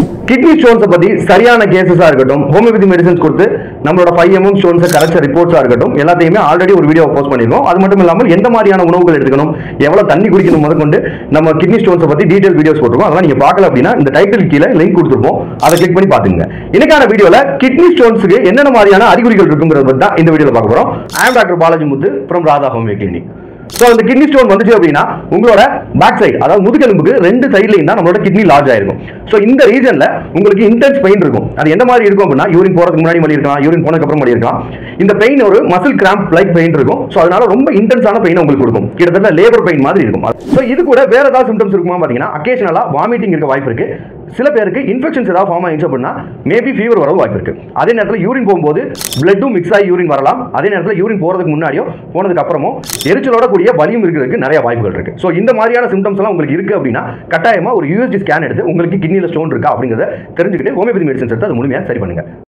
kidney ஸ்டோன்ஸை பத்தி சரியான கேசஸா இருக்கட்டும் ஹோமியோபதி மெடிசன்ஸ் கொடுத்து நம்மளோட ஃபைவ் எம்எம் ஸ்டோன்ஸை கரைச்ச ரிப்போர்ட்ஸா இருக்கட்டும் எல்லாத்தையுமே ஆல்ரெடி ஒரு வீடியோ போஸ்ட் பண்ணிருக்கோம் அது மட்டும் இல்லாமல் எந்த மாதிரியான உணவுகள் எடுத்துக்கணும் எவ்வளவு தண்ணி குடிக்கணும் முதற்கொண்டு நம்ம கிட்னி ஸ்டோன்ஸை பத்தி டீடைல் வீடியோஸ் போட்டிருக்கோம் அதெல்லாம் நீங்க பார்க்கல அப்படின்னா இந்த டைட்டில் கீழே லிங்க் கொடுத்துருப்போம் அதை கிளிக் பண்ணி பாத்துங்க இன்னைக்கான வீடியோல கிட்னி ஸ்டோன்ஸுக்கு என்னென்ன மாதிரியான அறிகுறிகள் இருக்குங்கிறத பத்தி தான் இந்த வீடியோல பார்க்க போறோம் I doctor Balaji Muthu from Radha homeo clinic so அந்த கிட்னி ஸ்டோன் வந்துச்சு அப்படின்னா உங்களோட பேக் சைடு அதாவது முதுகெலும்புக்கு ரெண்டு சைட்லையும் தான் நம்மளோட கிட்னி லார்ஜ் ஆயிருக்கும் ஸோ இந்த ரீஜன்ல உங்களுக்கு இன்டென்ஸ் பெயின் இருக்கும் அது எந்த மாதிரி இருக்கும் அப்படின்னா யூரின் போறதுக்கு முன்னாடி மணி இருக்கலாம் யூரின் போனதுக்கு அப்புறம் மணி இருக்கலாம் இந்த பெயின் ஒரு மசில் கிராம்ப் லைக் பெயின் இருக்கும் ஸோ அதனால ரொம்ப இன்டென்ஸான பெயின் உங்களுக்கு கொடுக்கும் கிட்டத்தட்ட லேபர் பெயின் மாதிரி இருக்கும் ஸோ இது கூட வேற ஏதாவது சிம்டம்ஸ் இருக்குமா பார்த்தீங்கன்னா அக்கேஷனலா வாமிட்டிங் இருக்க வாய்ப்பு இருக்கு சில பேருக்கு இன்ஃபெக்ஷன்ஸ் ஏதாவது ஃபார்ம் ஆயிடுச்சு அப்படின்னா மேபி ஃபீவர் வர வாய்ப்பு இருக்கு அதே நேரத்தில் யூரின் போகும்போது பிளட்டும் மிக்ஸ் ஆகி யூரின் வரலாம் அதே நேரத்தில் யூரின் போறதுக்கு முன்னாடியோ போனதுக்கு அப்புறமோ எரிச்சலோட கூடிய வலியும் இருக்கிறதுக்கு நிறைய வாய்ப்புகள் இருக்கு ஸோ இந்த மாதிரியான சிம்டம்ஸ் எல்லாம் உங்களுக்கு இருக்கு அப்படின்னா கட்டாயமா ஒரு யூஎஸ்டி ஸ்கேன் எடுத்து உங்களுக்கு கிட்னியில் ஸ்டோன் இருக்கா அப்படிங்கிறத தெரிஞ்சுக்கிட்டு ஹோமியோபதி மெடிசன்ஸ் எடுத்து அது முழுமையாக சரி பண்ணுங்க